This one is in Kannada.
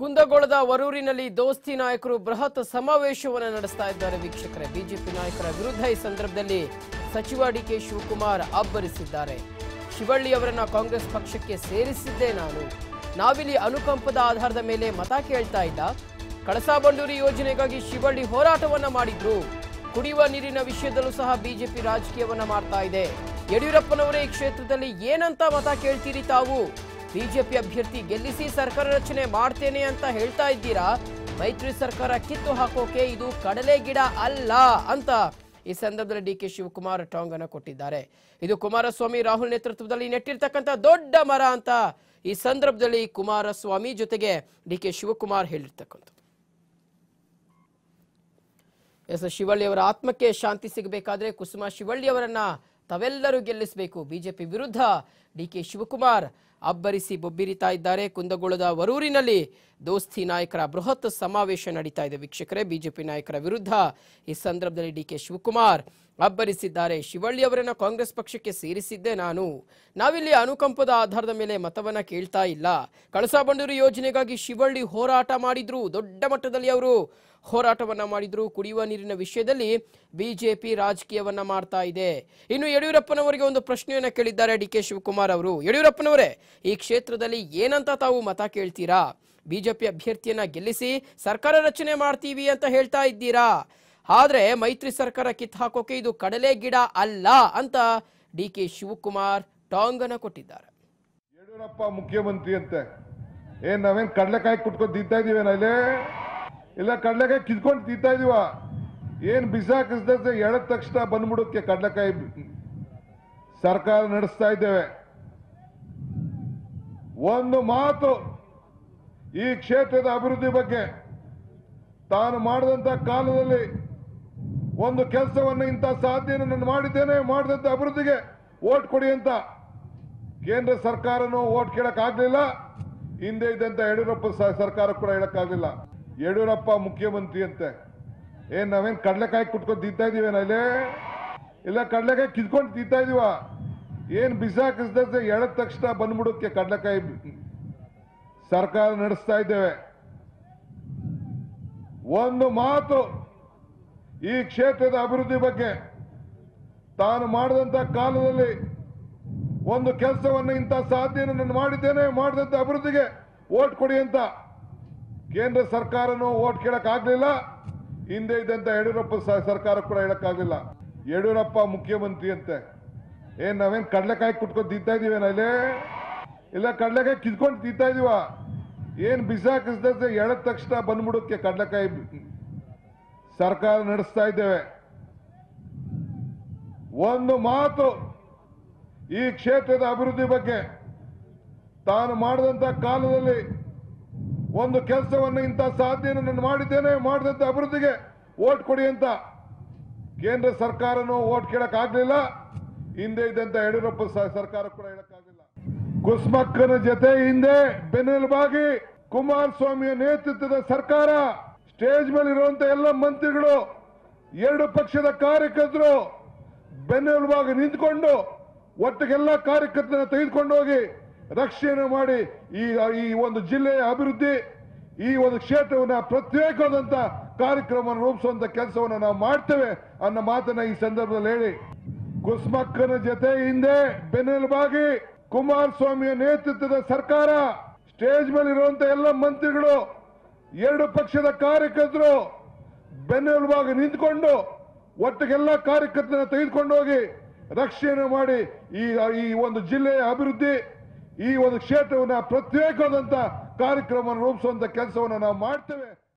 ಕುಂದಗೋಳದ ವರೂರಿನಲ್ಲಿ ದೋಸ್ತಿ ನಾಯಕರು ಬೃಹತ್ ಸಮಾವೇಶವನ್ನು ನಡೆಸ್ತಾ ಇದ್ದಾರೆ ವೀಕ್ಷಕರೇ ಬಿಜೆಪಿ ನಾಯಕರ ವಿರುದ್ಧ ಈ ಸಂದರ್ಭದಲ್ಲಿ ಸಚಿವ ಡಿಕೆ ಶಿವಕುಮಾರ್ ಅಬ್ಬರಿಸಿದ್ದಾರೆ ಶಿವಳ್ಳಿ ಅವರನ್ನ ಕಾಂಗ್ರೆಸ್ ಪಕ್ಷಕ್ಕೆ ಸೇರಿಸಿದ್ದೇ ನಾನು ನಾವಿಲ್ಲಿ ಅನುಕಂಪದ ಆಧಾರದ ಮೇಲೆ ಮತ ಕೇಳ್ತಾ ಇಲ್ಲ ಕಳಸಾ ಬಂಡೂರಿ ಯೋಜನೆಗಾಗಿ ಶಿವಳ್ಳಿ ಹೋರಾಟವನ್ನ ಮಾಡಿದ್ರು ಕುಡಿಯುವ ನೀರಿನ ವಿಷಯದಲ್ಲೂ ಸಹ ಬಿಜೆಪಿ ರಾಜಕೀಯವನ್ನ ಮಾಡ್ತಾ ಇದೆ ಯಡಿಯೂರಪ್ಪನವರೇ ಈ ಕ್ಷೇತ್ರದಲ್ಲಿ ಏನಂತ ಮತ ಕೇಳ್ತೀರಿ ತಾವು ಬಿಜೆಪಿ ಅಭ್ಯರ್ಥಿ ಗೆಲ್ಲಿಸಿ ಸರ್ಕಾರ ರಚನೆ ಮಾಡ್ತೇನೆ ಅಂತ ಹೇಳ್ತಾ ಇದ್ದೀರಾ ಮೈತ್ರಿ ಸರ್ಕಾರ ಕಿತ್ತು ಹಾಕೋಕೆ ಇದು ಕಡಲೆ ಗಿಡ ಅಲ್ಲ ಅಂತ ಈ ಸಂದರ್ಭದಲ್ಲಿ ಡಿ ಕೆ ಶಿವಕುಮಾರ್ ಟಾಂಗ್ ಅನ್ನು ಕೊಟ್ಟಿದ್ದಾರೆ ಇದು ಕುಮಾರಸ್ವಾಮಿ ರಾಹುಲ್ ನೇತೃತ್ವದಲ್ಲಿ ನೆಟ್ಟಿರ್ತಕ್ಕಂಥ ದೊಡ್ಡ ಮರ ಅಂತ ಈ ಸಂದರ್ಭದಲ್ಲಿ ಕುಮಾರಸ್ವಾಮಿ ಜೊತೆಗೆ ಡಿ ಕೆ ಶಿವಕುಮಾರ್ ಹೇಳಿರ್ತಕ್ಕಂಥದ್ದು ಎಸ್ ಶಿವಳ್ಳಿ ಅವರ ಆತ್ಮಕ್ಕೆ ಶಾಂತಿ ಸಿಗಬೇಕಾದ್ರೆ ಕುಸುಮ ಶಿವಳ್ಳಿ ಅವರನ್ನ ತಾವೆಲ್ಲರೂ ಗೆಲ್ಲಿಸಬೇಕು ಬಿಜೆಪಿ ವಿರುದ್ಧ ಡಿ ಕೆ ಶಿವಕುಮಾರ್ ಅಬ್ಬರಿಸಿ ಬೊಬ್ಬಿರಿತಾ ಇದ್ದಾರೆ ಕುಂದಗೋಳದ ವರೂರಿನಲ್ಲಿ ದೋಸ್ತಿ ನಾಯಕರ ಬೃಹತ್ ಸಮಾವೇಶ ನಡೀತಾ ಇದೆ ವೀಕ್ಷಕರೇ ಬಿಜೆಪಿ ನಾಯಕರ ವಿರುದ್ಧ ಈ ಸಂದರ್ಭದಲ್ಲಿ ಡಿ ಕೆ ಶಿವಕುಮಾರ್ ಅಬ್ಬರಿಸಿದ್ದಾರೆ ಶಿವಳ್ಳಿ ಅವರನ್ನ ಕಾಂಗ್ರೆಸ್ ಪಕ್ಷಕ್ಕೆ ಸೇರಿಸಿದ್ದೆ ನಾನು ನಾವಿಲ್ಲಿ ಅನುಕಂಪದ ಆಧಾರದ ಮೇಲೆ ಮತವನ್ನ ಕೇಳ್ತಾ ಇಲ್ಲ ಕಳಸಾ ಬಂಡೂರು ಯೋಜನೆಗಾಗಿ ಶಿವಳ್ಳಿ ಹೋರಾಟ ಮಾಡಿದ್ರು ದೊಡ್ಡ ಮಟ್ಟದಲ್ಲಿ ಅವರು ಹೋರಾಟವನ್ನ ಮಾಡಿದ್ರು ಕುಡಿಯುವ ನೀರಿನ ವಿಷಯದಲ್ಲಿ ಬಿಜೆಪಿ ರಾಜಕೀಯವನ್ನ ಮಾಡ್ತಾ ಇದೆ ಇನ್ನು ಯಡಿಯೂರಪ್ಪನವರಿಗೆ ಒಂದು ಪ್ರಶ್ನೆಯನ್ನ ಕೇಳಿದ್ದಾರೆ ಡಿ ಕೆ ಶಿವಕುಮಾರ್ ಅವರು ಯಡಿಯೂರಪ್ಪನವರೇ ಈ ಕ್ಷೇತ್ರದಲ್ಲಿ ಏನಂತ ತಾವು ಮತ ಕೇಳ್ತೀರಾ ಬಿಜೆಪಿ ಅಭ್ಯರ್ಥಿಯನ್ನ ಗೆಲ್ಲಿಸಿ ಸರ್ಕಾರ ರಚನೆ ಮಾಡ್ತೀವಿ ಅಂತ ಹೇಳ್ತಾ ಇದ್ದೀರಾ ಆದ್ರೆ ಮೈತ್ರಿ ಸರ್ಕಾರ ಕಿತ್ ಹಾಕೋಕೆ ಇದು ಕಡಲೆ ಗಿಡ ಅಲ್ಲ ಅಂತ ಡಿ ಕೆ ಶಿವಕುಮಾರ್ ಟಾಂಗ್ ಅನ್ನ ಕೊಟ್ಟಿದ್ದಾರೆ ಯಡಿಯೂರಪ್ಪ ಮುಖ್ಯಮಂತ್ರಿ ಅಂತೆ ಏನ್ ನಾವೇನ್ ಕಡ್ಲೆಕಾಯಿ ಕುಟ್ಕೊಂಡು ತಿಂತಾ ಇದೀವೇನ ಇಲ್ಲಿ ಇಲ್ಲ ಕಡ್ಲೆಕಾಯಿ ಕಿತ್ಕೊಂಡು ತಿಂತಾ ಇದೀವ ಏನ್ ಬಿಸಾಕಿಸ್ದಂತೆ ಎಳದ ತಕ್ಷಣ ಬಂದ್ಬಿಡೋಕೆ ಕಡ್ಲೆಕಾಯಿ ಸರ್ಕಾರ ನಡೆಸ್ತಾ ಇದ್ದೇವೆ ಒಂದು ಮಾತು ಈ ಕ್ಷೇತ್ರದ ಅಭಿವೃದ್ಧಿ ಬಗ್ಗೆ ತಾನು ಮಾಡಿದಂತ ಕಾಲದಲ್ಲಿ ಒಂದು ಕೆಲಸವನ್ನು ಇಂಥ ಸಾಧ್ಯನ ನಾನು ಮಾಡಿದ್ದೇನೆ ಮಾಡಿದಂತ ಅಭಿವೃದ್ಧಿಗೆ ಓಟ್ ಕೊಡಿ ಅಂತ ಕೇಂದ್ರ ಸರ್ಕಾರನೂ ಓಟ್ ಕೇಳಕ್ ಆಗ್ಲಿಲ್ಲ ಹಿಂದೆ ಇದ್ದಂತ ಯಡಿಯೂರಪ್ಪ ಸ- ಸರ್ಕಾರ ಕೂಡ ಹೇಳಕ್ಕಾಗ್ಲಿಲ್ಲ ಯಡಿಯೂರಪ್ಪ ಮುಖ್ಯಮಂತ್ರಿ ಅಂತೆ ಏನ್ ನಾವೇನ್ ಕಡ್ಲೆಕಾಯಿ ಕುಟ್ಕೊಂಡು ತಿಂತಾ ಇದೀವೇನ ಇಲ್ಲಿ ಇಲ್ಲ ಕಡ್ಲೆಕಾಯಿ ಕಿತ್ಕೊಂಡು ತಿಂತಾ ಇದೀವ ಏನ್ ಬಿಸಾಕಿಸ್ದಂತೆ ಎಳದ ತಕ್ಷಣ ಬಂದ್ಬಿಡೋಕೆ ಕಡ್ಲೆಕಾಯಿ ಸರ್ಕಾರ ನಡೆಸ್ತಾ ಇದ್ದೇವೆ ಒಂದು ಮಾತು ಈ ಕ್ಷೇತ್ರದ ಅಭಿವೃದ್ಧಿ ಬಗ್ಗೆ ತಾನು ಮಾಡಿದಂತ ಕಾಲದಲ್ಲಿ ಒಂದು ಕೆಲಸವನ್ನು ಇಂಥ ಸಾಧ್ಯನ ನಾನು ಮಾಡಿದ್ದೇನೆ ಮಾಡಿದಂತ ಅಭಿವೃದ್ಧಿಗೆ ಓಟ್ ಕೊಡಿ ಅಂತ ಕೇಂದ್ರ ಸರ್ಕಾರನೂ ಓಟ್ ಕೇಳಕ್ ಆಗ್ಲಿಲ್ಲ ಹಿಂದೆ ಇದ್ದಂತ ಯಡಿಯೂರಪ್ಪ ಸ- ಸರ್ಕಾರ ಕೂಡ ಹೇಳಕ್ಕಾಗ್ಲಿಲ್ಲ ಯಡಿಯೂರಪ್ಪ ಮುಖ್ಯಮಂತ್ರಿ ಅಂತೆ ಏನ್ ನಾವೇನ್ ಕಡ್ಲೆಕಾಯಿ ಕುಟ್ಕೊಂಡು ತಿಂತಾ ಇದೀವೇನ ಇಲ್ಲಿ ಇಲ್ಲ ಕಡ್ಲೆಕಾಯಿ ಕಿತ್ಕೊಂಡು ತಿಂತಾ ಇದೀವ ಏನ್ ಬಿಸಾಕಿಸ್ದಂತೆ ಎಳದ ತಕ್ಷಣ ಬಂದ್ಬಿಡೋಕೆ ಕಡ್ಲೆಕಾಯಿ ಸರ್ಕಾರ ನಡೆಸ್ತಾ ಇದ್ದೇವೆ ಒಂದು ಮಾತು ಈ ಕ್ಷೇತ್ರದ ಅಭಿವೃದ್ಧಿ ಬಗ್ಗೆ ತಾನು ಮಾಡಿದಂತ ಕಾಲದಲ್ಲಿ ಒಂದು ಕೆಲಸವನ್ನು ಇಂಥ ಸಾಧ್ಯನ ನಾನು ಮಾಡಿದ್ದೇನೆ ಮಾಡಿದಂತ ಅಭಿವೃದ್ಧಿಗೆ ಓಟ್ ಕೊಡಿ ಅಂತ ಕೇಂದ್ರ ಸರ್ಕಾರನೂ ಓಟ್ ಕೇಳಕ್ ಆಗ್ಲಿಲ್ಲ ಹಿಂದೆ ಇದ್ದಂತ ಯಡಿಯೂರಪ್ಪ ಸ- ಸರ್ಕಾರ ಕೂಡ ಹೇಳಕ್ಕಾಗಲಿಲ್ಲ ಕುಸ್ಮಕ್ಕನ ಜೊತೆ ಹಿಂದೆ ಬೆನ್ನೆಲುಬಾಗಿ ಕುಮಾರಸ್ವಾಮಿಯ ನೇತೃತ್ವದ ಸರ್ಕಾರ ಸ್ಟೇಜ್ ಮೇಲೆ ಇರುವಂತ ಎಲ್ಲ ಮಂತ್ರಿಗಳು ಎರಡು ಪಕ್ಷದ ಕಾರ್ಯಕರ್ತರು ಬೆನ್ನೆಲುಬಾಗಿ ನಿಂತ್ಕೊಂಡು ಒಟ್ಟಿಗೆಲ್ಲ ಕಾರ್ಯಕರ್ತರನ್ನ ತೆಗೆದುಕೊಂಡು ಹೋಗಿ ರಕ್ಷಣೆ ಮಾಡಿ ಈ ಈ ಒಂದು ಜಿಲ್ಲೆಯ ಅಭಿವೃದ್ಧಿ ಈ ಒಂದು ಕ್ಷೇತ್ರವನ್ನ ಪ್ರತ್ಯೇಕವಾದಂತ ಕಾರ್ಯಕ್ರಮವನ್ನು ರೂಪಿಸುವಂತ ಕೆಲಸವನ್ನು ನಾವು ಮಾಡ್ತೇವೆ ಅನ್ನೋ ಮಾತನ್ನ ಈ ಸಂದರ್ಭದಲ್ಲಿ ಹೇಳಿ ಕುಸ್ಮಕ್ಕನ ಜೊತೆ ಹಿಂದೆ ಬೆನ್ನೆಲುಬಾಗಿ ಕುಮಾರಸ್ವಾಮಿಯ ನೇತೃತ್ವದ ಸರ್ಕಾರ ಸ್ಟೇಜ್ ಮೇಲೆ ಇರುವಂತ ಎಲ್ಲ ಮಂತ್ರಿಗಳು ಎರಡು ಪಕ್ಷದ ಕಾರ್ಯಕರ್ತರು ಬೆನ್ನೆಲುಬಾಗಿ ನಿಂತ್ಕೊಂಡು ಒಟ್ಟಿಗೆಲ್ಲ ಕಾರ್ಯಕರ್ತರನ್ನ ತೆಗೆದುಕೊಂಡು ಹೋಗಿ ರಕ್ಷಣೆ ಮಾಡಿ ಈ ಈ ಒಂದು ಜಿಲ್ಲೆಯ ಅಭಿವೃದ್ಧಿ ಈ ಒಂದು ಕ್ಷೇತ್ರವನ್ನ ಪ್ರತ್ಯೇಕವಾದಂತ ಕಾರ್ಯಕ್ರಮವನ್ನು ರೂಪಿಸುವಂತ ಕೆಲಸವನ್ನು ನಾವು ಮಾಡ್ತೇವೆ